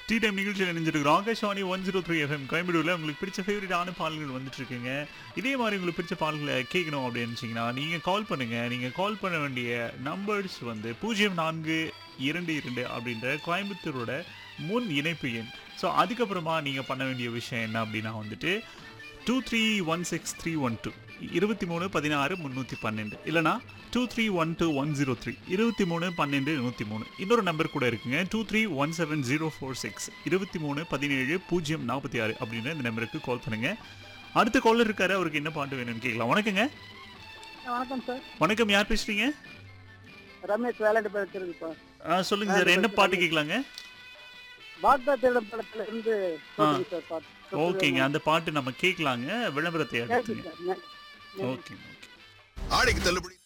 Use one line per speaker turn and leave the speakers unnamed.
tea time நிகழ்ச்சியில் இணைஞ்சிருக்கிறோம் Akashvani one zero three FM கோயம்பேடுவில் உங்களுக்கு பிடிச்ச ஃபேவரட்டான பாடல்கள் வந்துட்டு இருக்குங்க இதே மாதிரி உங்களுக்கு பிடிச்ச பாடல்களை கேட்கணும் அப்படின்னு நினச்சிங்கன்னா நீங்கள் கால் பண்ணுங்கள் நீங்கள் கால் பண்ண வேண்டிய நம்பர்ஸ் வந்து பூஜ்ஜியம் நான்கு இரண்டு இரண்டு அப்படின்ற கோயம்புத்தூரோட முன் இணைப்பு எண் ஸோ அதுக்கப்புறமா நீங்கள் பண்ண வேண்டிய விஷயம் என்ன அப்படின்னா வந்துட்டு two three one six three one two இருபத்தி மூணு பதினாறு முந்நூற்றி பன்னெண்டு இல்லைனா two three one two one zero three இருபத்தி மூணு பன்னெண்டு நூற்றி மூணு இன்னொரு நம்பர் கூட இருக்குங்க two three one seven zero four six இருபத்தி மூணு பதினேழு பூஜ்ஜியம் நாற்பத்தி ஆறு அப்படின்னு இந்த நம்பருக்கு கால் பண்ணுங்க அடுத்த காலர் இருக்காரு அவருக்கு என்ன பாட்டு வேணும்னு கேட்கலாம் வணக்கங்க
வணக்கம் சார்
வணக்கம் யார் பேசுறீங்க
ரமேஷ் வேலாண்டு பேசுறது சார்
ஆ, சொல்லுங்க சார் என்ன பாட்டு கேட்கலாங்க
பாக்தா தேடம் படத்துல இருந்து சொல்லுங்க சார் பாட்டு
ஓகேங்க அந்த பாட்டு நம்ம கேட்கலாங்க விளம்பரத்தை
கேட்குது
எடுத்துங்க
சார் நே-
ஓகே ஓகே
ஆடைக்கு தள்ளுபடி